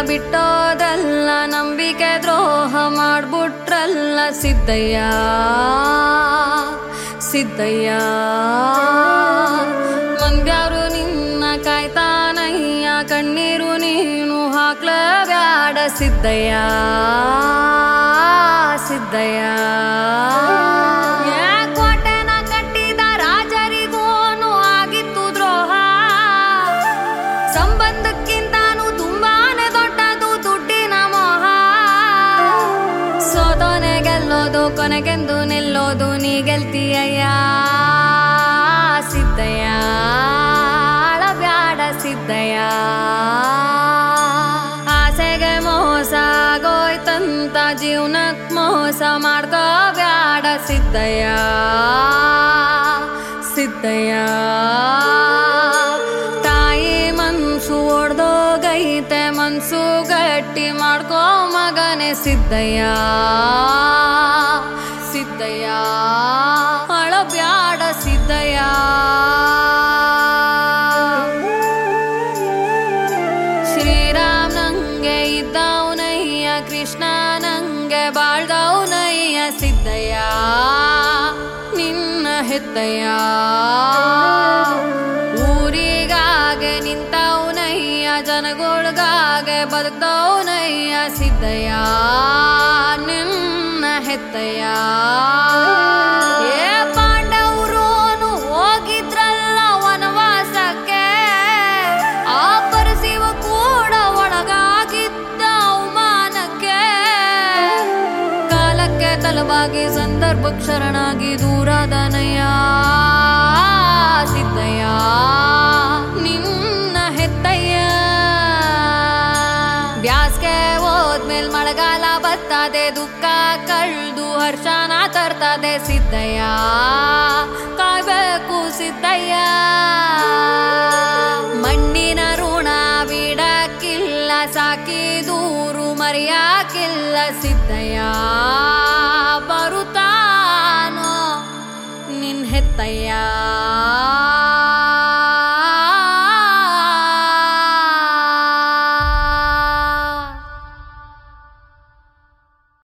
ಬಿಟ್ಟೋದಲ್ಲ ನಂಬಿಕೆ ದ್ರೋಹ ಮಾಡ್ಬಿಟ್ರಲ್ಲ ಸಿದ್ದಯ್ಯ ಸಿದ್ದಯ್ಯ ಮಂದ್ಯಾರು ನಿನ್ನ ಕಾಯ್ತಾನಯ್ಯ ಕಣ್ಣೀರು ನೀನು ಹಾಕ್ಲಬ್ಯಾಡ ಸಿದ್ದಯ್ಯ ಸಿದ್ದಯ್ಯ ಯಾ ಕೋಟೆನ ಕಟ್ಟಿದ ರಾಜರಿಗೋನು ಆಗಿತ್ತು ದ್ರೋಹ ಸಂಬಂಧಕ್ಕಿಂತಾನು ತುಂಬಾನೇ ದೊಡ್ಡದು ದುಡ್ಡಿನ ಮೋಹ ಸೋತೋನೆ ಗೆಲ್ಲೋದು ಕೊನೆಗೆಂದು ನಿಲ್ಲೋದು ನೀ ಗೆಲ್ತೀಯಯ್ಯ ಸಿದ್ದಯ್ಯ ಅಳಬ್ಯಾಡ ಸಿದ್ದಯ್ಯ ಆಸೆಗೆ ಮೋಸ ಆಗೋಯ್ತಂತ ಜೀವನಕ್ ಮೋಸ ಮಾಡ್ಕೋಬ್ಯಾಡ ಸಿದ್ದಯ್ಯ ಸಿದ್ದಯ್ಯ ತಾಯಿ ಮನ್ಸು ಒಡ್ದೋಗೈತೆ ಮನ್ಸು ಗಟ್ಟಿ ಮಾಡ್ಕೋ ಮಗನೇ ಸಿದ್ದಯ್ಯ ಸಿದ್ದಯ್ಯ ಅಳಬ್ಯಾಡ ಸಿದ್ದಯ್ಯ ಶ್ರೀರಾಮ್ ನಂಗೆ ಇದ್ದವನಯ್ಯ ಕೃಷ್ಣ ನಂಗೆ ಬಾಳ್ದವನಯ್ಯ ಸಿದ್ದಯ್ಯ ನಿನ್ನ ಹೆತ್ತಯ್ಯ ಊರಿಗಾಗೆ ನಿಂತವನಯ್ಯ ಜನಗೊಳ್ಗಾಗೆ ಬದುಕ್ದವನಯ್ಯ ಸಿದ್ದಯ್ಯ ನಿನ್ನ ಹೆತ್ತಯ್ಯ ಏ ಪಾಂಡವರೋನು ಹೋಗಿದ್ರಲ್ಲ ವನವಾಸಕ್ಕೆ ಆ ಪರಸಿವ ಕೂಡ ಒಳಗಾಗಿದ್ದ ಅವಮಾನಕ್ಕೆ ಕಾಲಕ್ಕೆ ತಲವಾಗಿ ಸಂದರ್ಭಕ್ಕೆ ಶರಣಾಗಿ ದೂರಾದನಯ್ಯ ಸಿದ್ದಯ್ಯ ನಿನ್ನ ಹೆತ್ತಯ್ಯ ಬ್ಯಾಸ್ಗೆ ಹೋದ್ಮೇಲ್ ಮಳೆಗಾಲ ಬರ್ತದೆ ದುಃಖ ಕಳ್ದು ಹರ್ಷನ ತರ್ತದೆ ಸಿದ್ದಯ್ಯ ಕಾಯ್ಬೇಕು ಸಿದ್ದಯ್ಯ ಮಣ್ಣಿನ ಋಣ ಬಿಡಕ್ಕಿಲ್ಲ ಸಾಕಿ ದೂರು ಮರೆಯಾಕಿಲ್ಲ ಸಿದ್ದಯ್ಯ ಬರುತ್ತಾನೋ ನಿನ್ ಹೆತ್ತಯ್ಯ